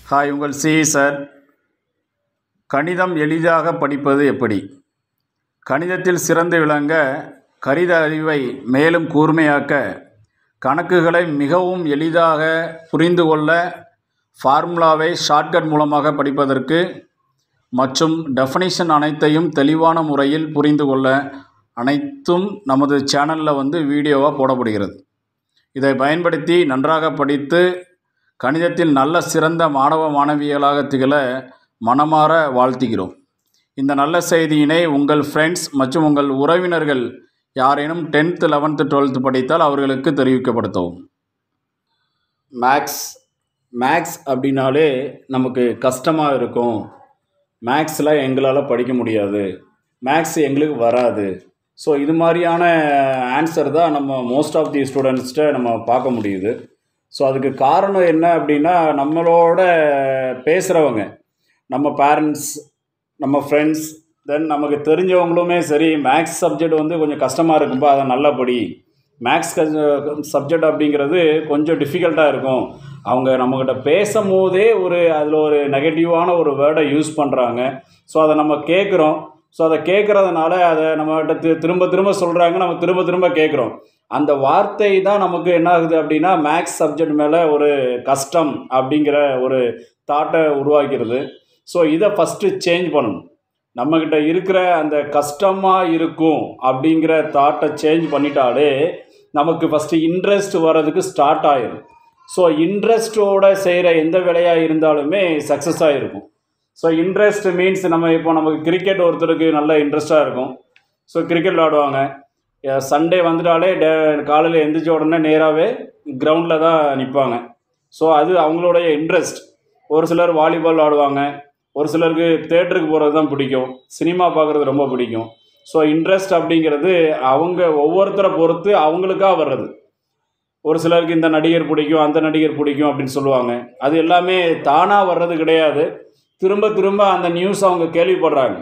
hi உங்கள் C sir கணிதம் எளிதாக படிப்பது எப்படி கணிதத்தில் சிறந்து விளங்க கணித அறிவை மேலும் கூர்மையாக்க கணக்குகளை மிகவும் எளிதாக புரிந்து கொள்ள ஃபார்முலாவை ஷார்ட்கட் மூலமாக படிப்பதற்கு மற்றும் டெஃபனிஷன் அனைத்தையும் தெளிவான முறையில் புரிந்து கொள்ள அனைத்தும் நமது சேனலில் வந்து வீடியோவாக போடப்படுகிறது இதை பயன்படுத்தி நன்றாக படித்து கணிதத்தில் நல்ல சிறந்த மாணவ மாணவியலாக திகழ மனமாற வாழ்த்துகிறோம் இந்த நல்ல செய்தியினை உங்கள் ஃப்ரெண்ட்ஸ் மற்றும் உங்கள் உறவினர்கள் யாரேனும் டென்த்து லெவன்த்து டுவெல்த்து படித்தால் அவர்களுக்கு தெரிவிக்கப்படுத்தவும் மேக்ஸ் மேக்ஸ் அப்படின்னாலே நமக்கு கஷ்டமாக இருக்கும் மேக்ஸில் எங்களால் படிக்க முடியாது மேக்ஸ் எங்களுக்கு வராது ஸோ இது மாதிரியான ஆன்சர் தான் நம்ம மோஸ்ட் ஆஃப் தி ஸ்டூடெண்ட்ஸ்கிட்ட நம்ம பார்க்க முடியுது ஸோ அதுக்கு காரணம் என்ன அப்படின்னா நம்மளோட பேசுகிறவங்க நம்ம பேரண்ட்ஸ் நம்ம ஃப்ரெண்ட்ஸ் தென் நமக்கு தெரிஞ்சவங்களுமே சரி மேக்ஸ் சப்ஜெக்ட் வந்து கொஞ்சம் கஷ்டமாக இருக்கும்பா அதை நல்லா படி மேக்ஸ் சப்ஜெக்ட் அப்படிங்கிறது கொஞ்சம் டிஃபிகல்ட்டாக இருக்கும் அவங்க நம்மக்கிட்ட பேசும் போதே ஒரு அதில் ஒரு நெகட்டிவான ஒரு வேர்டை யூஸ் பண்ணுறாங்க ஸோ அதை நம்ம கேட்குறோம் ஸோ அதை கேட்குறதுனால அதை நம்மகிட்ட தி- திரும்ப திரும்ப சொல்கிறாங்க நம்ம திரும்ப திரும்ப கேட்குறோம் அந்த வார்த்தை தான் நமக்கு என்ன ஆகுது அப்படின்னா மேக்ஸ் சப்ஜெக்ட் மேலே ஒரு கஷ்டம் அப்படிங்கிற ஒரு தாட்டை உருவாக்கிறது ஸோ இதை ஃபஸ்ட்டு சேஞ்ச் பண்ணணும் நம்மக்கிட்ட இருக்கிற அந்த கஷ்டமாக இருக்கும் அப்படிங்கிற தாட்டை சேஞ்ச் பண்ணிட்டாலே நமக்கு ஃபஸ்ட்டு இன்ட்ரெஸ்ட் வர்றதுக்கு ஸ்டார்ட் ஆயிடும் ஸோ இன்ட்ரெஸ்ட்டோட செய்கிற எந்த வேலையாக இருந்தாலுமே சக்ஸஸ் ஆகிருக்கும் ஸோ இன்ட்ரெஸ்ட் மீன்ஸ் நம்ம இப்போ நமக்கு கிரிக்கெட் ஒருத்தருக்கு நல்ல இன்ட்ரெஸ்ட்டாக இருக்கும் ஸோ கிரிக்கெட் விளாடுவாங்க சண்டே வந்துட்டாலே டே காலையில் எந்திரிச்ச உடனே நேராகவே கிரவுண்டில் தான் நிற்பாங்க ஸோ அது அவங்களுடைய இன்ட்ரெஸ்ட் ஒரு சிலர் வாலிபால் ஆடுவாங்க ஒரு சிலருக்கு தேட்டருக்கு போகிறது தான் பிடிக்கும் சினிமா பார்க்குறது ரொம்ப பிடிக்கும் ஸோ இன்ட்ரெஸ்ட் அப்படிங்கிறது அவங்க ஒவ்வொருத்தரை பொறுத்து அவங்களுக்காக வர்றது ஒரு சிலருக்கு இந்த நடிகர் பிடிக்கும் அந்த நடிகர் பிடிக்கும் அப்படின்னு சொல்லுவாங்க அது எல்லாமே தானாக வர்றது கிடையாது திரும்ப திரும்ப அந்த நியூஸ் அவங்க கேள்விப்படுறாங்க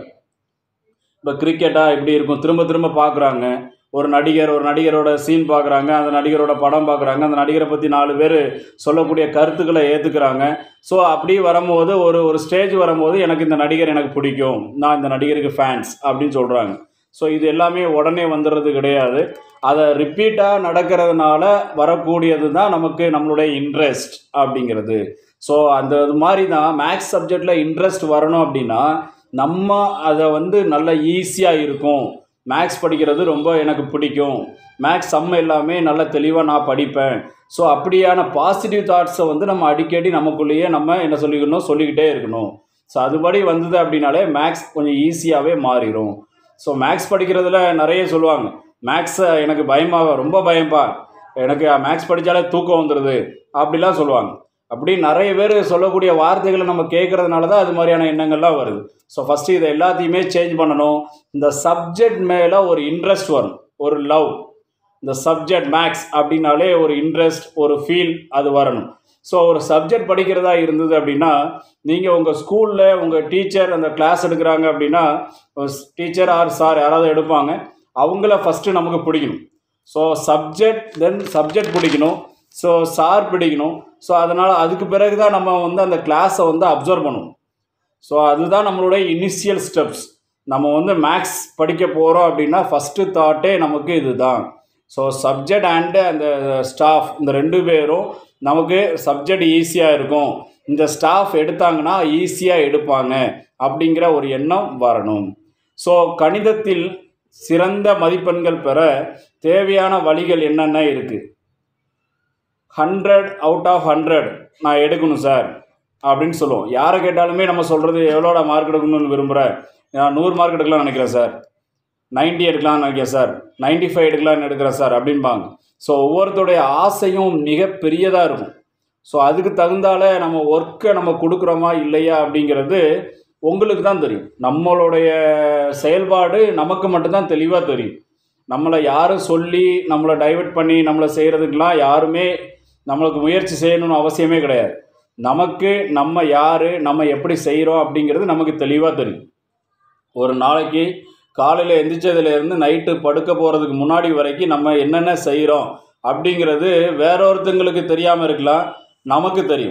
இப்போ கிரிக்கெட்டாக இப்படி இருக்கும் திரும்ப திரும்ப பார்க்குறாங்க ஒரு நடிகர் ஒரு நடிகரோட சீன் பார்க்குறாங்க அந்த நடிகரோட படம் பார்க்குறாங்க அந்த நடிகரை பற்றி நாலு பேர் சொல்லக்கூடிய கருத்துக்களை ஏற்றுக்கிறாங்க ஸோ அப்படி வரும்போது ஒரு ஒரு ஸ்டேஜ் வரும்போது எனக்கு இந்த நடிகர் எனக்கு பிடிக்கும் நான் இந்த நடிகருக்கு ஃபேன்ஸ் அப்படின்னு சொல்கிறாங்க ஸோ இது எல்லாமே உடனே வந்துடுறது கிடையாது அதை ரிப்பீட்டாக நடக்கிறதுனால வரக்கூடியது தான் நமக்கு நம்மளுடைய இன்ட்ரெஸ்ட் அப்படிங்கிறது ஸோ அந்த இது மாதிரி தான் மேக்ஸ் சப்ஜெக்டில் இன்ட்ரெஸ்ட் வரணும் அப்படின்னா நம்ம அதை வந்து நல்ல ஈஸியாக இருக்கும் மேக்ஸ் படிக்கிறது ரொம்ப எனக்கு பிடிக்கும் மேக்ஸ் சம் எல்லாமே நல்ல தெளிவாக நான் படிப்பேன் ஸோ அப்படியான பாசிட்டிவ் தாட்ஸை வந்து நம்ம அடிக்கடி நமக்குள்ளேயே நம்ம என்ன சொல்லிக்கணும் சொல்லிக்கிட்டே இருக்கணும் ஸோ அதுபடி வந்தது அப்படின்னாலே மேக்ஸ் கொஞ்சம் ஈஸியாகவே மாறிடும் ஸோ மேக்ஸ் படிக்கிறதுல நிறைய சொல்லுவாங்க மேக்ஸை எனக்கு பயமாக ரொம்ப பயம்பா எனக்கு மேக்ஸ் படித்தாலே தூக்கம் வந்துடுது அப்படிலாம் சொல்லுவாங்க அப்படி நிறைய பேர் சொல்லக்கூடிய வார்த்தைகளை நம்ம கேட்குறதுனால தான் அது மாதிரியான எண்ணங்கள்லாம் வருது ஸோ ஃபஸ்ட்டு இதை எல்லாத்தையுமே சேஞ்ச் பண்ணணும் இந்த சப்ஜெக்ட் மேலே ஒரு இன்ட்ரெஸ்ட் வரும் ஒரு லவ் இந்த சப்ஜெக்ட் மேக்ஸ் அப்படின்னாலே ஒரு இன்ட்ரெஸ்ட் ஒரு ஃபீல் அது வரணும் ஸோ ஒரு சப்ஜெக்ட் படிக்கிறதா இருந்தது அப்படின்னா நீங்கள் உங்கள் ஸ்கூலில் உங்கள் டீச்சர் அந்த கிளாஸ் எடுக்கிறாங்க அப்படின்னா டீச்சர் ஆர் சார் யாராவது எடுப்பாங்க அவங்கள ஃபஸ்ட்டு நமக்கு பிடிக்கணும் ஸோ சப்ஜெக்ட் தென் சப்ஜெக்ட் பிடிக்கணும் ஸோ சார் பிடிக்கணும் ஸோ அதனால் அதுக்கு பிறகு தான் நம்ம வந்து அந்த கிளாஸை வந்து அப்சர்வ் பண்ணணும் ஸோ அதுதான் நம்மளுடைய இனிஷியல் ஸ்டெப்ஸ் நம்ம வந்து மேக்ஸ் படிக்க போகிறோம் அப்படின்னா ஃபஸ்ட்டு தாட்டே நமக்கு இதுதான் ஸோ சப்ஜெக்ட் அண்டு அந்த ஸ்டாஃப் இந்த ரெண்டு பேரும் நமக்கு சப்ஜெக்ட் ஈஸியாக இருக்கும் இந்த ஸ்டாஃப் எடுத்தாங்கன்னா ஈஸியாக எடுப்பாங்க அப்படிங்கிற ஒரு எண்ணம் வரணும் ஸோ கணிதத்தில் சிறந்த மதிப்பெண்கள் பெற தேவையான வழிகள் என்னென்ன இருக்குது ஹண்ட்ரட் அவுட் ஆஃப் ஹண்ட்ரட் நான் எடுக்கணும் சார் அப்படின்னு சொல்லுவோம் யாரை கேட்டாலுமே நம்ம சொல்கிறது எவ்வளோட மார்க் எடுக்கணும்னு விரும்புகிறேன் நான் நூறு மார்க் எடுக்கலாம்னு நினைக்கிறேன் சார் 90 எடுக்கலாம்னு நினைக்கிறேன் சார் 95 ஃபைவ் எடுக்கலாம்னு எடுக்கிறேன் சார் அப்படின்பாங்க ஸோ ஒவ்வொருத்தருடைய ஆசையும் மிக பெரியதாக இருக்கும் ஸோ அதுக்கு தகுந்தால நம்ம ஒர்க்கை நம்ம கொடுக்குறோமா இல்லையா அப்படிங்கிறது உங்களுக்கு தான் தெரியும் நம்மளுடைய செயல்பாடு நமக்கு மட்டும்தான் தெளிவாக தெரியும் நம்மளை யாரும் சொல்லி நம்மளை டைவர்ட் பண்ணி நம்மளை செய்கிறதுக்கெலாம் யாருமே நம்மளுக்கு முயற்சி செய்யணும்னு அவசியமே கிடையாது நமக்கு நம்ம யார் நம்ம எப்படி செய்கிறோம் அப்படிங்கிறது நமக்கு தெளிவாக தெரியும் ஒரு நாளைக்கு காலையில் எந்திரிச்சதுலேருந்து நைட்டு படுக்க போகிறதுக்கு முன்னாடி வரைக்கும் நம்ம என்னென்ன செய்கிறோம் அப்படிங்கிறது வேற ஒருத்தங்களுக்கு தெரியாமல் இருக்கலாம் நமக்கு தெரியும்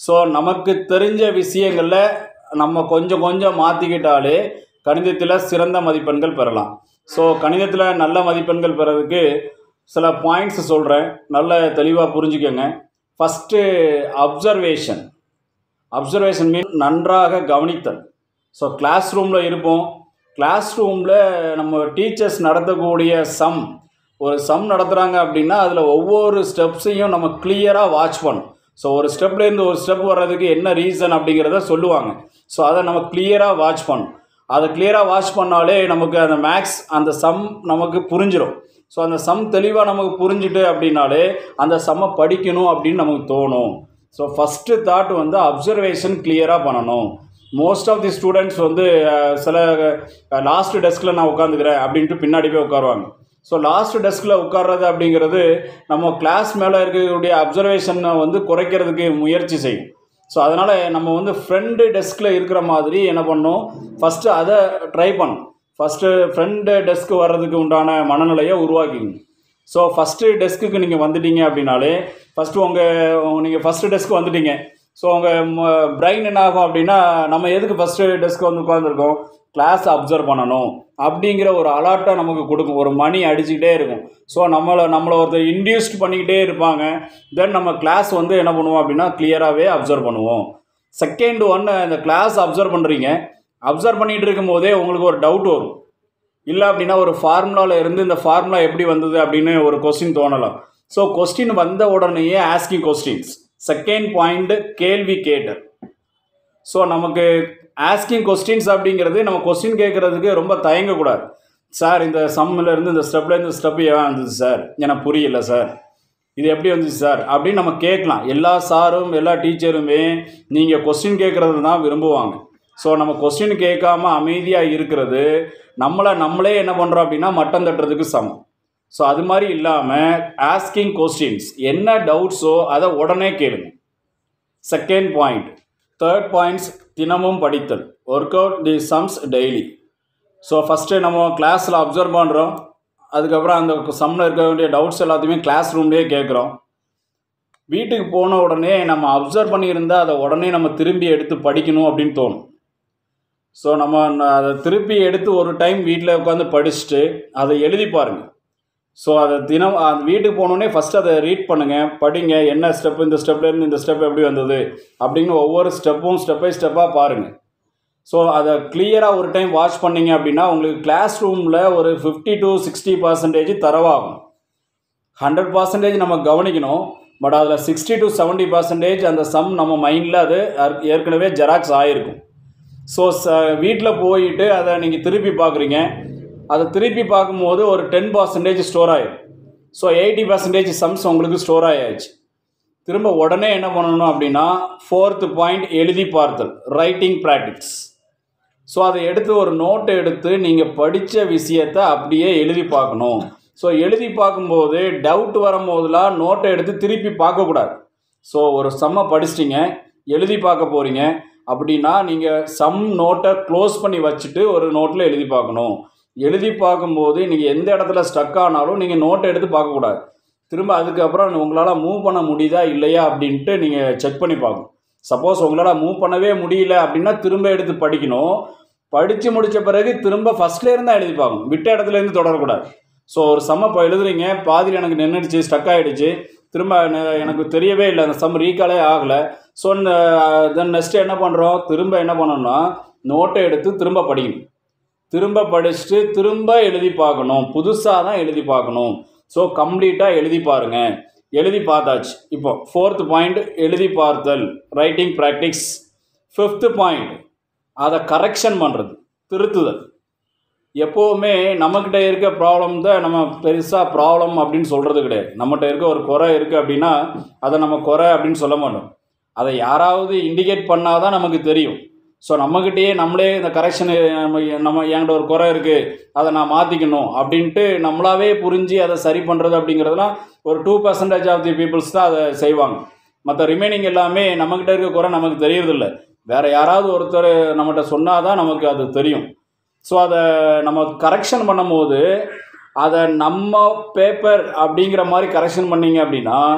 ஸோ நமக்கு தெரிஞ்ச விஷயங்களில் நம்ம கொஞ்சம் கொஞ்சம் மாற்றிக்கிட்டாலே கணிதத்தில் சிறந்த மதிப்பெண்கள் பெறலாம் ஸோ கணிதத்தில் நல்ல மதிப்பெண்கள் பெறதுக்கு சில பாயிண்ட்ஸ் சொல்கிறேன் நல்ல தெளிவாக புரிஞ்சுக்கோங்க ஃபஸ்ட்டு அப்சர்வேஷன் அப்சர்வேஷன் மீன் நன்றாக கவனித்தல் ஸோ கிளாஸ் ரூமில் இருப்போம் கிளாஸ் ரூமில் நம்ம டீச்சர்ஸ் நடத்தக்கூடிய சம் ஒரு சம் நடத்துகிறாங்க அப்படின்னா அதில் ஒவ்வொரு ஸ்டெப்ஸையும் நம்ம கிளியராக வாட்ச் பண்ணணும் ஸோ ஒரு ஸ்டெப்லேருந்து ஒரு ஸ்டெப் வர்றதுக்கு என்ன ரீசன் அப்படிங்கிறத சொல்லுவாங்க ஸோ அதை நம்ம கிளியராக வாட்ச் பண்ணணும் அதை கிளியராக வாட்ச் பண்ணாலே நமக்கு அந்த மேக்ஸ் அந்த சம் நமக்கு புரிஞ்சிடும் ஸோ அந்த சம் தெளிவாக நமக்கு புரிஞ்சுட்டு அப்படின்னாலே அந்த சம்மை படிக்கணும் அப்படின்னு நமக்கு தோணும் ஸோ ஃபஸ்ட்டு தாட் வந்து அப்சர்வேஷன் கிளியராக பண்ணணும் மோஸ்ட் ஆஃப் தி ஸ்டூடெண்ட்ஸ் வந்து அஹ், சில லாஸ்ட் டெஸ்கில் நான் உட்காந்துக்கிறேன் அப்படின்ட்டு பின்னாடி போய் உட்காருவாங்க ஸோ லாஸ்ட் டெஸ்கில் உட்கார்றது அப்படிங்கிறது நம்ம கிளாஸ் மேலே இருக்கக்கூடிய அப்சர்வேஷனை வந்து குறைக்கிறதுக்கு முயற்சி செய்யும் ஸோ அதனால் நம்ம வந்து ஃப்ரெண்டு டெஸ்கில் இருக்கிற மாதிரி என்ன பண்ணணும் ஃபஸ்ட்டு அதை ட்ரை பண்ணணும் ஃபஸ்ட்டு ஃப்ரெண்டு டெஸ்க்கு வர்றதுக்கு உண்டான மனநிலையை உருவாக்கிக்கணும் ஸோ ஃபஸ்ட்டு டெஸ்க்குக்கு நீங்கள் வந்துட்டீங்க அப்படின்னாலே ஃபஸ்ட்டு உங்கள் நீங்கள் ஃபஸ்ட்டு டெஸ்க்கு வந்துட்டீங்க ஸோ உங்கள் பிரெயின் என்ன ஆகும் அப்படின்னா நம்ம எதுக்கு ஃபஸ்ட்டு டெஸ்க்கு வந்து உட்காந்துருக்கோம் கிளாஸ் அப்சர்வ் பண்ணணும் அப்படிங்கிற ஒரு அலாட்டை நமக்கு கொடுக்கும் ஒரு மணி அடிச்சுக்கிட்டே இருக்கும் ஸோ நம்மளை நம்மளை ஒருத்தர் இன்டியூஸ்ட் பண்ணிக்கிட்டே இருப்பாங்க தென் நம்ம கிளாஸ் வந்து என்ன பண்ணுவோம் அப்படின்னா கிளியராகவே அப்சர்வ் பண்ணுவோம் செகண்ட் ஒன்று இந்த கிளாஸ் அப்சர்வ் பண்ணுறீங்க அப்சர்வ் பண்ணிகிட்டு இருக்கும் போதே உங்களுக்கு ஒரு டவுட் வரும் இல்லை அப்படின்னா ஒரு ஃபார்முலாவில் இருந்து இந்த ஃபார்முலா எப்படி வந்தது அப்படின்னு ஒரு கொஸ்டின் தோணலாம் ஸோ கொஸ்டின் வந்த உடனேயே ஆஸ்கிங் கொஸ்டின்ஸ் செகண்ட் பாயிண்ட் கேள்வி கேட்டல் ஸோ நமக்கு ஆஸ்கிங் கொஸ்டின்ஸ் அப்படிங்கிறது நம்ம கொஸ்டின் கேட்குறதுக்கு ரொம்ப தயங்கக்கூடாது சார் இந்த சம்மில் இருந்து இந்த ஸ்டெப்பில் இருந்து ஸ்டெப் ஏன் வந்துச்சு சார் எனக்கு புரியல சார் இது எப்படி வந்துச்சு சார் அப்படின்னு நம்ம கேட்கலாம் எல்லா சாரும் எல்லா டீச்சருமே நீங்கள் கொஸ்டின் கேட்குறது தான் விரும்புவாங்க ஸோ நம்ம கொஸ்டின் கேட்காம அமைதியாக இருக்கிறது நம்மளை நம்மளே என்ன பண்ணுறோம் அப்படின்னா மட்டம் தட்டுறதுக்கு சமம் ஸோ அது மாதிரி இல்லாமல் ஆஸ்கிங் கொஸ்டின்ஸ் என்ன டவுட்ஸோ அதை உடனே கேளுங்க செகண்ட் பாயிண்ட் தேர்ட் பாயிண்ட்ஸ் தினமும் படித்தல் work out the sums daily so first நம்ம கிளாஸில் அப்சர்வ் பண்ணுறோம் அதுக்கப்புறம் அந்த சம்மில் இருக்க வேண்டிய டவுட்ஸ் எல்லாத்தையுமே கிளாஸ் ரூம்லேயே கேட்குறோம் வீட்டுக்கு போன உடனே நம்ம அப்சர்வ் பண்ணியிருந்தா அதை உடனே நம்ம திரும்பி எடுத்து படிக்கணும் அப்படின்னு தோணும் ஸோ நம்ம ந- அதை திருப்பி எடுத்து ஒரு டைம் வீட்டில் உட்காந்து படிச்சுட்டு அதை எழுதி பாருங்கள் ஸோ அதை தினம் அது வீட்டுக்கு போனோடனே ஃபஸ்ட்டு அதை ரீட் பண்ணுங்கள் படிங்க என்ன ஸ்டெப் இந்த ஸ்டெப்லேருந்து இந்த ஸ்டெப் எப்படி வந்தது அப்படின்னு ஒவ்வொரு ஸ்டெப்பும் ஸ்டெப் பை ஸ்டெப்பாக பாருங்கள் ஸோ அதை கிளியராக ஒரு டைம் வாட்ச் பண்ணீங்க அப்படின்னா உங்களுக்கு கிளாஸ் ரூமில் ஒரு ஃபிஃப்டி டு சிக்ஸ்டி பர்சன்டேஜ் தரவாகும் ஹண்ட்ரட் பர்சன்டேஜ் நம்ம கவனிக்கணும் பட் அதில் சிக்ஸ்டி டு செவன்ட்டி பர்சன்டேஜ் அந்த சம் நம்ம மைண்டில் அது ஏற்- ஏற்கனவே ஜெராக்ஸ் ஆகிருக்கும் ஸோ ச வீட்டில் போயிட்டு அதை நீங்கள் திருப்பி பார்க்குறீங்க அதை திருப்பி பார்க்கும்போது ஒரு டென் பர்சன்டேஜ் ஸ்டோர் ஆயிடும் ஸோ எயிட்டி பர்சன்டேஜ் சம்ஸ் உங்களுக்கு ஸ்டோர் ஆயாச்சு திரும்ப உடனே என்ன பண்ணணும் அப்படின்னா ஃபோர்த்து பாயிண்ட் எழுதி பார்த்தல் ரைட்டிங் ப்ராக்டிக்ஸ் ஸோ அதை எடுத்து ஒரு நோட்டை எடுத்து நீங்கள் படித்த விஷயத்தை அப்படியே எழுதி பார்க்கணும் ஸோ எழுதி பார்க்கும்போது டவுட் வரும்போதெல்லாம் நோட்டை எடுத்து திருப்பி பார்க்கக்கூடாது ஸோ ஒரு செம்ம படிச்சிட்டிங்க எழுதி பார்க்க போகிறீங்க அப்படின்னா நீங்கள் சம் நோட்டை க்ளோஸ் பண்ணி வச்சுட்டு ஒரு நோட்டில் எழுதி பார்க்கணும் எழுதி பார்க்கும்போது நீங்கள் எந்த இடத்துல ஸ்டக் ஆனாலும் நீங்கள் நோட்டை எடுத்து பார்க்கக்கூடாது திரும்ப அதுக்கப்புறம் உங்களால் மூவ் பண்ண முடியுதா இல்லையா அப்படின்ட்டு நீங்கள் செக் பண்ணி பார்க்கணும் சப்போஸ் உங்களால் மூவ் பண்ணவே முடியல அப்படின்னா திரும்ப எடுத்து படிக்கணும் படித்து முடித்த பிறகு திரும்ப ஃபஸ்ட்லேருந்து தான் எழுதி பார்க்கணும் விட்ட இடத்துலேருந்து தொடரக்கூடாது ஸோ ஒரு சம்ம இப்போ எழுதுறீங்க பாதியில் எனக்கு நின்றுடுச்சு ஸ்டக் ஆகிடுச்சு திரும்ப நெ- எனக்கு தெரியவே இல்லை அந்த சம் ரீகாலே ஆகலை ஸோ தென் நெக்ஸ்ட்டு என்ன பண்ணுறோம் திரும்ப என்ன பண்ணணும்னா நோட்டை எடுத்து திரும்ப படிக்கணும் திரும்ப படிச்சுட்டு திரும்ப எழுதி பார்க்கணும் புதுசாக தான் எழுதி பார்க்கணும் ஸோ கம்ப்ளீட்டாக எழுதி பாருங்க எழுதி பார்த்தாச்சு இப்போ ஃபோர்த்து பாயிண்ட் எழுதி பார்த்தல் ரைட்டிங் ப்ராக்டிஸ் ஃபிஃப்த்து பாயிண்ட் அதை கரெக்ஷன் பண்ணுறது திருத்துதல் எப்போவுமே நம்மக்கிட்ட இருக்க ப்ராப்ளம் தான் நம்ம பெருசாக ப்ராப்ளம் அப்படின்னு சொல்கிறது கிடையாது நம்மகிட்ட இருக்க ஒரு குறை இருக்குது அப்படின்னா அதை நம்ம குறை அப்படின்னு சொல்ல மாட்டோம் அதை யாராவது இண்டிகேட் பண்ணால் தான் நமக்கு தெரியும் ஸோ நம்மக்கிட்டேயே நம்மளே இந்த கரெக்ஷனு நம்ம நம்ம என்கிட்ட ஒரு குறை இருக்குது அதை நான் மாற்றிக்கணும் அப்படின்ட்டு நம்மளாவே புரிஞ்சு அதை சரி பண்ணுறது அப்படிங்கிறதுலாம் ஒரு two percentage of the peoples தான் அதை செய்வாங்க மற்ற ரிமைனிங் எல்லாமே நம்மக்கிட்ட இருக்க குறை நமக்கு தெரியறதில்ல வேறு யாராவது ஒருத்தர் நம்மகிட்ட சொன்னால் தான் நமக்கு அது தெரியும் ஸோ அதை நம்ம கரெக்ஷன் பண்ணும்போது அதை நம்ம பேப்பர் அப்படிங்கிற மாதிரி கரெக்ஷன் பண்ணீங்க அப்படின்னா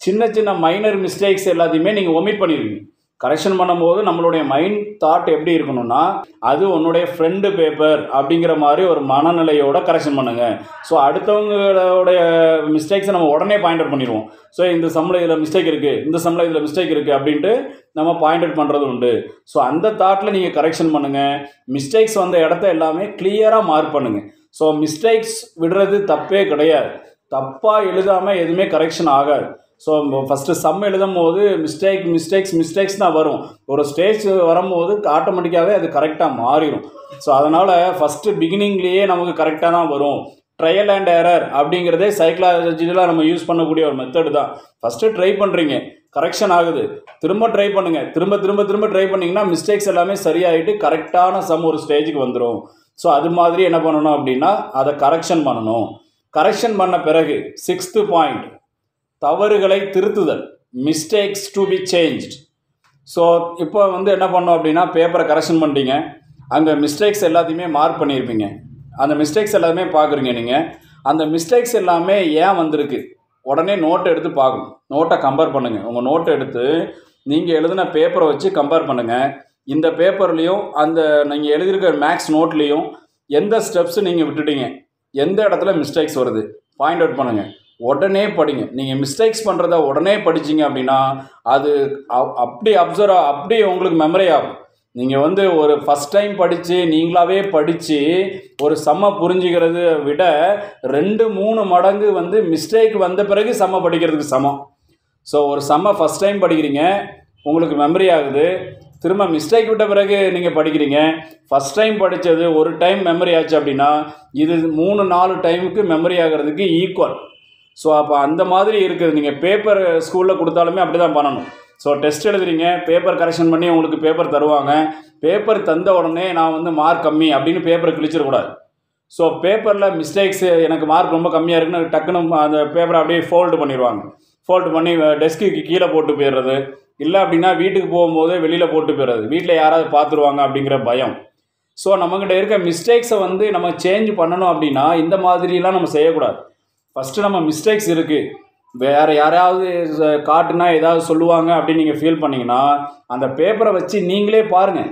சின்ன சின்ன மைனர் மிஸ்டேக்ஸ் எல்லாத்தையுமே நீங்கள் ஒமிட் பண்ணிடுவீங்க கரெக்ஷன் பண்ணும்போது நம்மளுடைய மைண்ட் தாட் எப்படி இருக்கணும்னா அது உன்னுடைய ஃப்ரெண்டு பேப்பர் அப்படிங்கிற மாதிரி ஒரு மனநிலையோட கரெக்ஷன் பண்ணுங்க ஸோ அடுத்தவங்களுடைய மிஸ்டேக்ஸை நம்ம உடனே பாயிண்ட் அவுட் பண்ணிடுவோம் ஸோ இந்த சம்பளம் இதில் மிஸ்டேக் இருக்குது இந்த சம்பளம் இதில் மிஸ்டேக் இருக்குது அப்படின்ட்டு நம்ம பாயிண்ட் அவுட் பண்ணுறது உண்டு ஸோ அந்த தாட்டில் நீங்கள் கரெக்ஷன் பண்ணுங்கள் மிஸ்டேக்ஸ் வந்த இடத்த எல்லாமே கிளியராக மார்க் பண்ணுங்கள் ஸோ மிஸ்டேக்ஸ் விடுறது தப்பே கிடையாது தப்பாக எழுதாமல் எதுவுமே கரெக்ஷன் ஆகாது ஸோ ஃபஸ்ட்டு சம் எழுதும் போது மிஸ்டேக் மிஸ்டேக்ஸ் மிஸ்டேக்ஸ் தான் வரும் ஒரு ஸ்டேஜ் வரும்போது ஆட்டோமேட்டிக்காகவே அது கரெக்டாக மாறிடும் ஸோ அதனால் ஃபஸ்ட்டு பிகினிங்லேயே நமக்கு கரெக்டாக தான் வரும் ட்ரையல் அண்ட் எரர் அப்படிங்கிறதே சைக்கலாஜியில் நம்ம யூஸ் பண்ணக்கூடிய ஒரு மெத்தடு தான் ஃபஸ்ட்டு ட்ரை பண்ணுறீங்க கரெக்ஷன் ஆகுது திரும்ப ட்ரை பண்ணுங்கள் திரும்ப திரும்ப திரும்ப ட்ரை பண்ணிங்கன்னா மிஸ்டேக்ஸ் எல்லாமே சரியாயிட்டு கரெக்டான சம் ஒரு ஸ்டேஜுக்கு வந்துடும் ஸோ அது மாதிரி என்ன பண்ணணும் அப்படின்னா அதை கரெக்ஷன் பண்ணணும் கரெக்ஷன் பண்ண பிறகு சிக்ஸ்த்து பாயிண்ட் தவறுகளை திருத்துதல் mistakes to be changed so இப்போ வந்து என்ன பண்ணோம் அப்படின்னா பேப்பரை கரெக்ஷன் பண்ணிட்டீங்க அங்கே மிஸ்டேக்ஸ் எல்லாத்தையுமே மார்க் பண்ணியிருப்பீங்க அந்த மிஸ்டேக்ஸ் எல்லாமே பார்க்குறீங்க நீங்கள் அந்த மிஸ்டேக்ஸ் எல்லாமே ஏன் வந்திருக்கு உடனே நோட்டை எடுத்து பார்க்கணும் நோட்டை கம்பேர் பண்ணுங்கள் உங்கள் நோட்டை எடுத்து நீங்கள் எழுதின பேப்பரை வச்சு கம்பேர் பண்ணுங்கள் இந்த பேப்பர்லேயும் அந்த நீங்கள் எழுதியிருக்க மேக்ஸ் நோட்லேயும் எந்த ஸ்டெப்ஸ் நீங்கள் விட்டுட்டீங்க எந்த இடத்துல மிஸ்டேக்ஸ் வருது பாயிண்ட் அவுட் பண்ணுங்கள் உடனே படிங்க நீங்கள் மிஸ்டேக்ஸ் பண்ணுறத உடனே படிச்சீங்க அப்படின்னா அது அ- அப்படி அப்சர்வ் அப்படி உங்களுக்கு மெமரி ஆகும் நீங்கள் வந்து ஒரு ஃபஸ்ட் டைம் படித்து நீங்களாவே படித்து ஒரு செம்ம புரிஞ்சுக்கிறத விட ரெண்டு மூணு மடங்கு வந்து மிஸ்டேக் வந்த பிறகு செம்ம படிக்கிறதுக்கு சமம் ஸோ ஒரு செம்ம ஃபஸ்ட் டைம் படிக்கிறீங்க உங்களுக்கு மெமரி ஆகுது திரும்ப மிஸ்டேக் விட்ட பிறகு நீங்கள் படிக்கிறீங்க ஃபஸ்ட் டைம் படித்தது ஒரு டைம் மெமரி ஆச்சு அப்படின்னா இது மூணு நாலு டைமுக்கு மெமரி ஆகிறதுக்கு ஈக்குவல் ஸோ அப்போ அந்த மாதிரி இருக்குது நீங்கள் பேப்பர் ஸ்கூலில் கொடுத்தாலுமே அப்படி தான் பண்ணணும் ஸோ டெஸ்ட் எழுதுறீங்க பேப்பர் கரெக்ஷன் பண்ணி உங்களுக்கு பேப்பர் தருவாங்க பேப்பர் தந்த உடனே நான் வந்து மார்க் கம்மி அப்படின்னு பேப்பரை கிழிச்சிடக்கூடாது ஸோ பேப்பரில் மிஸ்டேக்ஸ் எனக்கு மார்க் ரொம்ப கம்மியாக இருக்குன்னு டக்குன்னு அந்த பேப்பரை அப்படியே ஃபோல்டு பண்ணிடுவாங்க ஃபோல்டு பண்ணி டெஸ்க்குக்கு கீழே போட்டு போயிடுறது இல்லை அப்படின்னா வீட்டுக்கு போகும்போது வெளியில் போட்டு போயிடுறது வீட்டில் யாராவது பார்த்துருவாங்க அப்படிங்கிற பயம் ஸோ நம்மக்கிட்ட இருக்க மிஸ்டேக்ஸை வந்து நம்ம சேஞ்ச் பண்ணணும் அப்படின்னா இந்த மாதிரிலாம் நம்ம செய்யக்கூடாது ஃபஸ்ட்டு நம்ம மிஸ்டேக்ஸ் இருக்குது வேறு யாராவது ச- காட்டுனா ஏதாவது சொல்லுவாங்க அப்படின்னு நீங்கள் ஃபீல் பண்ணீங்கன்னா அந்த பேப்பரை வச்சு நீங்களே பாருங்கள்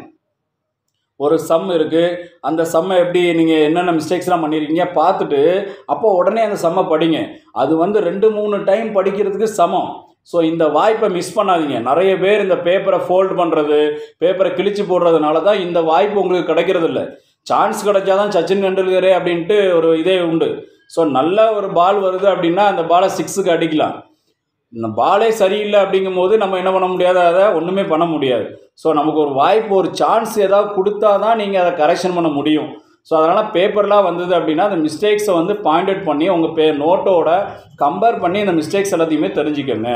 ஒரு சம் இருக்குது அந்த சம்மை எப்படி நீங்கள் என்னென்ன மிஸ்டேக்ஸ்லாம் பண்ணியிருக்கீங்க பார்த்துட்டு அப்போ உடனே அந்த சம்மை படிங்க அது வந்து ரெண்டு மூணு டைம் படிக்கிறதுக்கு சமம் ஸோ இந்த வாய்ப்பை மிஸ் பண்ணாதீங்க நிறைய பேர் இந்த பேப்பரை ஃபோல்ட் பண்ணுறது பேப்பரை கிழிச்சு போடுறதுனால தான் இந்த வாய்ப்பு உங்களுக்கு கிடைக்கிறது இல்லை சான்ஸ் கிடைச்சாதான் சச்சின் டெண்டுல்கரே அப்படின்ட்டு ஒரு இதே உண்டு ஸோ நல்ல ஒரு பால் வருது அப்படின்னா அந்த பாலை சிக்ஸுக்கு அடிக்கலாம் இந்த பாலே சரியில்லை அப்படிங்கும் போது நம்ம என்ன பண்ண முடியாது அதை ஒன்றுமே பண்ண முடியாது ஸோ நமக்கு ஒரு வாய்ப்பு ஒரு சான்ஸ் ஏதாவது கொடுத்தா தான் நீங்கள் அதை கரெக்ஷன் பண்ண முடியும் ஸோ அதனால் பேப்பர்லாம் வந்தது அப்படின்னா அந்த மிஸ்டேக்ஸை வந்து பாயிண்ட் அவுட் பண்ணி உங்கள் பே நோட்டோட கம்பேர் பண்ணி அந்த மிஸ்டேக்ஸ் எல்லாத்தையுமே தெரிஞ்சுக்கோங்க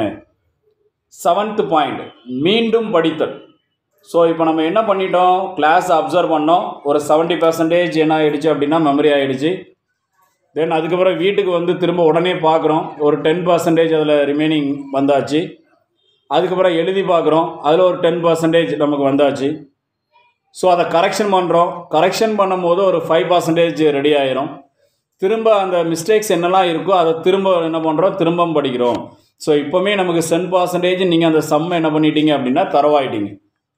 செவன்த் பாயிண்ட் மீண்டும் படித்தல் ஸோ இப்போ நம்ம என்ன பண்ணிட்டோம் கிளாஸ் அப்சர்வ் பண்ணோம் ஒரு செவன்ட்டி பர்சன்டேஜ் என்ன ஆயிடுச்சு அப்படின்னா மெமரி ஆயிடுச்சு தென் அதுக்கப்புறம் வீட்டுக்கு வந்து திரும்ப உடனே பார்க்குறோம் ஒரு டென் பர்சன்டேஜ் அதில் ரிமைனிங் வந்தாச்சு அதுக்கப்புறம் எழுதி பார்க்குறோம் அதில் ஒரு டென் பர்சன்டேஜ் நமக்கு வந்தாச்சு ஸோ அதை கரெக்ஷன் பண்ணுறோம் கரெக்ஷன் பண்ணும்போது ஒரு ஃபைவ் பர்சன்டேஜ் ரெடி ஆயிரும் திரும்ப அந்த மிஸ்டேக்ஸ் என்னெல்லாம் இருக்கோ அதை திரும்ப என்ன பண்ணுறோம் திரும்ப படிக்கிறோம் ஸோ இப்போவுமே நமக்கு சென் பர்சன்டேஜ் நீங்கள் அந்த சம் என்ன பண்ணிட்டீங்க அப்படின்னா தரவாயிட்டீங்க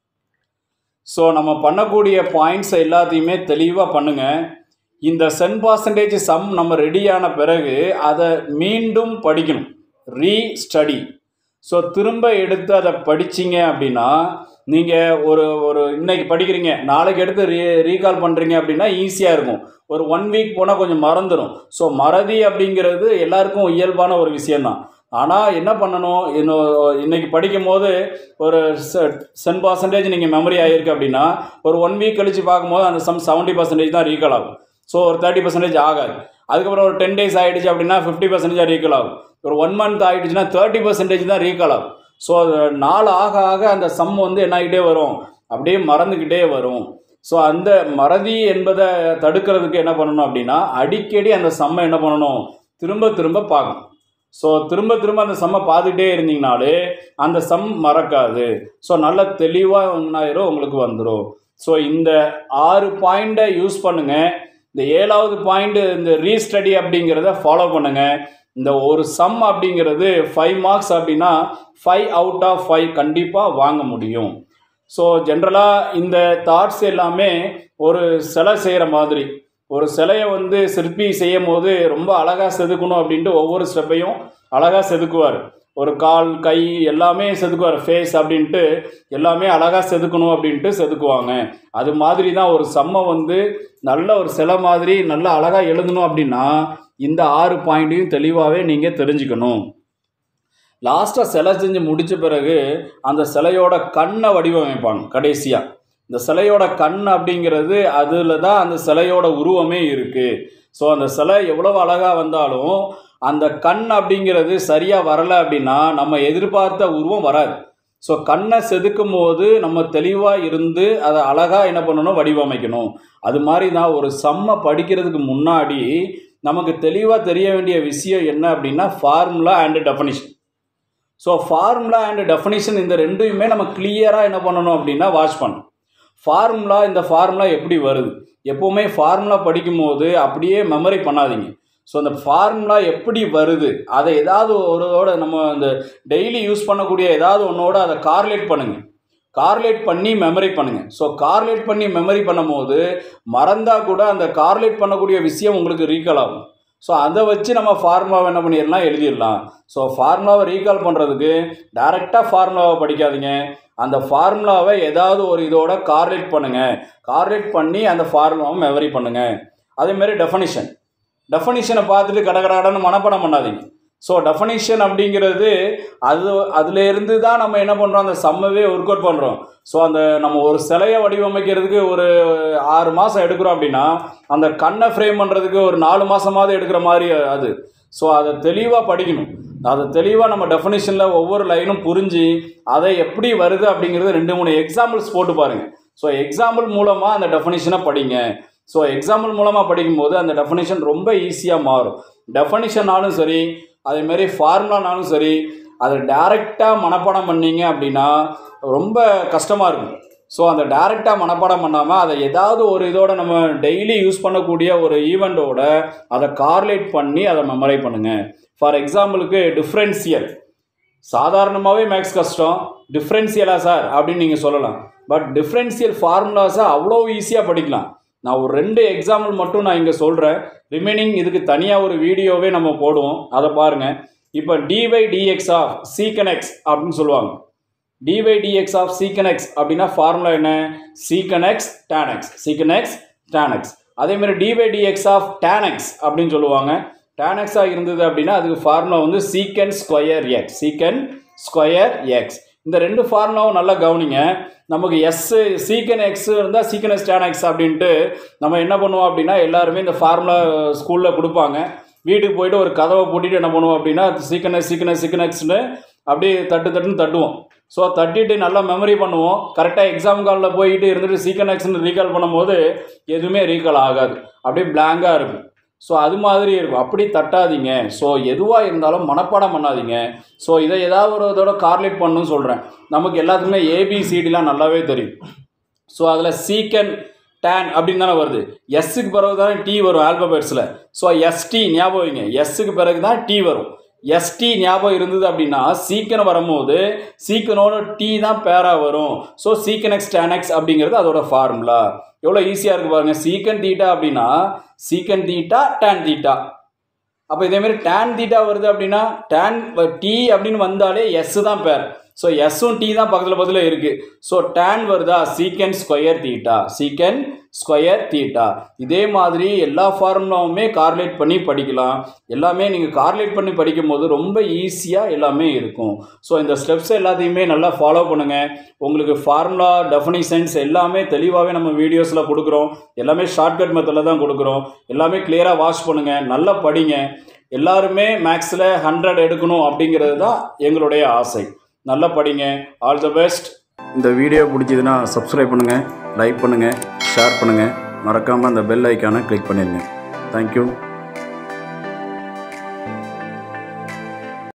ஸோ நம்ம பண்ணக்கூடிய பாயிண்ட்ஸ் எல்லாத்தையுமே தெளிவாக பண்ணுங்கள் இந்த சென் பர்சன்டேஜ் சம் நம்ம ரெடியான பிறகு அதை மீண்டும் படிக்கணும் ரீ ஸ்டடி ஸோ திரும்ப எடுத்து அதை படிச்சீங்க அப்படின்னா நீங்கள் ஒரு ஒரு இன்னைக்கு படிக்கிறீங்க நாளைக்கு எடுத்து ரீ ரீகால் பண்ணுறீங்க அப்படின்னா ஈஸியாக இருக்கும் ஒரு ஒன் வீக் போனால் கொஞ்சம் மறந்துடும் ஸோ மறதி அப்படிங்கிறது எல்லாருக்கும் இயல்பான ஒரு விஷயந்தான் ஆனால் என்ன பண்ணணும் இன்னும் இன்னைக்கு படிக்கும் போது ஒரு சென் பர்சன்டேஜ் நீங்கள் மெமரி ஆகிருக்கு அப்படின்னா ஒரு ஒன் வீக் கழித்து பார்க்கும்போது அந்த சம் செவன்ட்டி பர்சன்டேஜ் தான் ரீகால் ஆகும் ஸோ ஒரு தேர்ட்டி பர்சன்டேஜ் ஆகாது அதுக்கப்புறம் ஒரு டென் டேஸ் ஆகிடுச்சு அப்படின்னா ஃபிஃப்டி பர்சன்டேஜ் ரீகால் ஆகும் ஒரு ஒன் மந்த் ஆகிடுச்சுன்னா தேர்ட்டி பர்சன்டேஜ் தான் ரீகால் ஆகும் ஸோ நாள் ஆக ஆக அந்த சம் வந்து என்ன ஆகிட்டே வரும் அப்படியே மறந்துக்கிட்டே வரும் ஸோ அந்த மறதி என்பதை தடுக்கிறதுக்கு என்ன பண்ணணும் அப்படின்னா அடிக்கடி அந்த சம்மை என்ன பண்ணணும் திரும்ப திரும்ப பார்க்கணும் ஸோ திரும்ப திரும்ப அந்த சம்மை பார்த்துக்கிட்டே இருந்தீங்கனாலே அந்த சம் மறக்காது ஸோ நல்ல தெளிவாக ஒன்றாயிரம் உங்களுக்கு வந்துடும் ஸோ இந்த ஆறு பாயிண்ட்டை யூஸ் பண்ணுங்கள் இந்த ஏழாவது பாயிண்ட் இந்த ரீஸ்டடி அப்படிங்கிறத ஃபாலோ பண்ணுங்கள் இந்த ஒரு சம் அப்படிங்கிறது ஃபைவ் மார்க்ஸ் அப்படின்னா ஃபைவ் அவுட் ஆஃப் ஃபைவ் கண்டிப்பாக வாங்க முடியும் ஸோ ஜென்ரலாக இந்த தாட்ஸ் எல்லாமே ஒரு சிலை செய்கிற மாதிரி ஒரு சிலையை வந்து சிற்பி செய்யும் போது ரொம்ப அழகாக செதுக்கணும் அப்படின்ட்டு ஒவ்வொரு ஸ்டெப்பையும் அழகாக செதுக்குவார் ஒரு கால் கை எல்லாமே செதுக்குவார் ஃபேஸ் அப்படின்ட்டு எல்லாமே அழகாக செதுக்கணும் அப்படின்ட்டு செதுக்குவாங்க அது மாதிரி தான் ஒரு செம்மை வந்து நல்ல ஒரு சிலை மாதிரி நல்லா அழகாக எழுதணும் அப்படின்னா இந்த ஆறு பாயிண்ட்டையும் தெளிவாகவே நீங்கள் தெரிஞ்சுக்கணும் லாஸ்ட்டாக சிலை செஞ்சு முடித்த பிறகு அந்த சிலையோட கண்ணை வடிவமைப்பாங்க கடைசியாக இந்த சிலையோட கண் அப்படிங்கிறது அதில் தான் அந்த சிலையோட உருவமே இருக்குது ஸோ அந்த சிலை எவ்வளவு அழகாக வந்தாலும் அந்த கண் அப்படிங்கிறது சரியாக வரலை அப்படின்னா நம்ம எதிர்பார்த்த உருவம் வராது ஸோ கண்ணை செதுக்கும் போது நம்ம தெளிவாக இருந்து அதை அழகாக என்ன பண்ணணும் வடிவமைக்கணும் அது மாதிரி தான் ஒரு செம்மை படிக்கிறதுக்கு முன்னாடி நமக்கு தெளிவாக தெரிய வேண்டிய விஷயம் என்ன அப்படின்னா formula and definition so formula and definition இந்த ரெண்டையுமே நம்ம கிளியராக என்ன பண்ணணும் அப்படின்னா வாட்ச் பண்ணணும் ஃபார்முலா இந்த ஃபார்முலா எப்படி வருது எப்போவுமே ஃபார்முலா படிக்கும்போது அப்படியே மெமரி பண்ணாதீங்க ஸோ அந்த ஃபார்முலா எப்படி வருது அதை ஏதாவது ஒருவோட நம்ம இந்த டெய்லி யூஸ் பண்ணக்கூடிய ஏதாவது ஒன்றோட அதை கார்லேட் பண்ணுங்கள் கார்லேட் பண்ணி மெமரி பண்ணுங்கள் ஸோ கார்லேட் பண்ணி மெமரி பண்ணும்போது மறந்தால் கூட அந்த கார்லேட் பண்ணக்கூடிய விஷயம் உங்களுக்கு ரீகால் ஆகும் ஸோ அதை வச்சு நம்ம ஃபார்முலாவை என்ன பண்ணிடலாம் எழுதிடலாம் ஸோ ஃபார்முலாவை ரீகால் பண்ணுறதுக்கு டைரெக்டாக ஃபார்முலாவை படிக்காதீங்க அந்த ஃபார்முலாவை ஏதாவது ஒரு இதோட கார்லேட் பண்ணுங்கள் கார்லேட் பண்ணி அந்த ஃபார்முலாவை மெமரி பண்ணுங்கள் அதேமாரி டெஃபனிஷன் டெஃபனிஷனை பார்த்துட்டு கட கடன்னு மனப்பாடம் பண்ணாதீங்க ஸோ டெஃபனிஷன் அப்படிங்கிறது அது அதுலேருந்து தான் நம்ம என்ன பண்ணுறோம் அந்த சம்மவே ஒர்க் அவுட் பண்ணுறோம் ஸோ அந்த நம்ம ஒரு சிலையை வடிவமைக்கிறதுக்கு ஒரு ஆறு மாதம் எடுக்கிறோம் அப்படின்னா அந்த கண்ணை ஃப்ரேம் பண்ணுறதுக்கு ஒரு நாலு மாதமாவது எடுக்கிற மாதிரி அது ஸோ அதை தெளிவாக படிக்கணும் அதை தெளிவாக நம்ம டெஃபனிஷனில் ஒவ்வொரு லைனும் புரிஞ்சு அதை எப்படி வருது அப்படிங்கிறது ரெண்டு மூணு எக்ஸாம்பிள்ஸ் போட்டு பாருங்கள் ஸோ எக்ஸாம்பிள் மூலமாக அந்த டெஃபனிஷனை படிங்க ஸோ எக்ஸாம்பிள் மூலமாக படிக்கும்போது அந்த டெஃபனிஷன் ரொம்ப ஈஸியாக மாறும் டெஃபனிஷன்னாலும் சரி அதேமாரி ஃபார்முலானாலும் சரி அதை டேரெக்டாக மனப்பாடம் பண்ணீங்க அப்படின்னா ரொம்ப கஷ்டமாக இருக்கும் ஸோ அந்த டேரெக்டாக மனப்பாடம் பண்ணாமல் அதை ஏதாவது ஒரு இதோட நம்ம டெய்லி யூஸ் பண்ணக்கூடிய ஒரு ஈவெண்ட்டோட அதை கார்லேட் பண்ணி அதை மெமரை பண்ணுங்கள் ஃபார் எக்ஸாம்பிளுக்கு டிஃப்ரென்சியல் சாதாரணமாகவே மேக்ஸ் கஷ்டம் டிஃப்ரென்சியலா சார் அப்படின்னு நீங்கள் சொல்லலாம் பட் டிஃப்ரென்சியல் ஃபார்முலாஸை அவ்வளோ ஈஸியாக படிக்கலாம் நான் ஒரு ரெண்டு எக்ஸாம்பிள் மட்டும் நான் இங்கே சொல்கிறேன் ரிமைனிங் இதுக்கு தனியாக ஒரு வீடியோவே நம்ம போடுவோம் அதை பாருங்கள் இப்போ dy dx of secant x அப்படின்னு சொல்லுவாங்க dy dx of secant x அப்படின்னா ஃபார்முலா என்ன secant x tan x secant x tan x அதேமாதிரி dy dx of tan x அப்படின்னு சொல்லுவாங்க டேன் எக்ஸாக இருந்தது அப்படின்னா அதுக்கு ஃபார்முலா வந்து secant square x secant square x இந்த ரெண்டு ஃபார்முலாவும் நல்லா கவனிங்க நமக்கு எஸ் சீக்கன் எக்ஸ் இருந்தால் சீக்கன் எஸ் டேன் எக்ஸ் அப்படின்ட்டு நம்ம என்ன பண்ணுவோம் அப்படின்னா எல்லாருமே இந்த ஃபார்முலா ஸ்கூலில் கொடுப்பாங்க வீட்டுக்கு போயிட்டு ஒரு கதவை பூட்டிட்டு என்ன பண்ணுவோம் அப்படின்னா சீக்கன் எக்ஸ் சீக்கன் எக்ஸ் சீக்கன் எக்ஸ்னு அப்படியே தட்டு தட்டுன்னு தட்டுவோம் ஸோ தட்டிட்டு நல்லா மெமரி பண்ணுவோம் கரெக்டாக எக்ஸாம் காலில் போயிட்டு இருந்துட்டு சீக்கன் எக்ஸ்னு ரீகால் பண்ணும்போது எதுவுமே ரீகால் ஆகாது அப்படியே பிளாங்காக இருக்கும் ஸோ அது மாதிரி இருக்கும் அப்படி தட்டாதீங்க ஸோ எதுவாக இருந்தாலும் மனப்பாடம் பண்ணாதீங்க ஸோ இதை ஏதாவது ஒரு இதோட கார்லேட் பண்ணணும்னு சொல்கிறேன் நமக்கு எல்லாத்துக்குமே ஏபிசிடிலாம் நல்லாவே தெரியும் ஸோ அதில் சீக்கன் டேன் அப்படின்னு தானே வருது எஸ்ஸுக்கு பிறகு தானே டி வரும் ஆல்பபெட்ஸில் ஸோ எஸ்டி ஞாபகம் வைங்க எஸ்ஸுக்கு பிறகு தான் டி வரும் எஸ்டி ஞாபகம் இருந்தது அப்படின்னா சீக்கன் வரும்போது சீக்கனோட டி தான் பேராக வரும் ஸோ சீக்கன் எக்ஸ் டேன் எக்ஸ் அப்படிங்கிறது அதோட ஃபார்முலா எவ்வளோ ஈஸியாக இருக்குது பாருங்கள் சீக்கன் தீட்டா அப்படின்னா சீக்கன் தீட்டா டேன் தீட்டா அப்போ இதேமாரி டேன் தீட்டா வருது அப்படின்னா டேன் டி அப்படின்னு வந்தாலே எஸ் தான் பேர் ஸோ எஸ்ஸும் டி தான் பக்கத்தில் பக்கத்தில் இருக்குது ஸோ டேன் வருதா secant square theta secant square theta இதே மாதிரி எல்லா ஃபார்முலாவுமே கார்லேட் பண்ணி படிக்கலாம் எல்லாமே நீங்கள் கார்லேட் பண்ணி படிக்கும்போது ரொம்ப ஈஸியாக எல்லாமே இருக்கும் ஸோ இந்த ஸ்டெப்ஸ் எல்லாத்தையுமே நல்லா ஃபாலோ பண்ணுங்கள் உங்களுக்கு ஃபார்முலா டெஃபினிஷன்ஸ் எல்லாமே தெளிவாகவே நம்ம வீடியோஸில் கொடுக்குறோம் எல்லாமே ஷார்ட்கட் மெத்தடில் தான் கொடுக்குறோம் எல்லாமே கிளியராக வாட்ச் பண்ணுங்கள் நல்லா படிங்க எல்லாருமே மேக்ஸில் ஹண்ட்ரட் எடுக்கணும் அப்படிங்கிறது தான் எங்களுடைய ஆசை நல்லா படிங்க ஆல் த பெஸ்ட் இந்த வீடியோ பிடிச்சதுன்னா சப்ஸ்கிரைப் பண்ணுங்கள் லைக் பண்ணுங்கள் ஷேர் பண்ணுங்கள் மறக்காமல் அந்த பெல் ஐக்கானை கிளிக் பண்ணிடுங்க தேங்க்யூ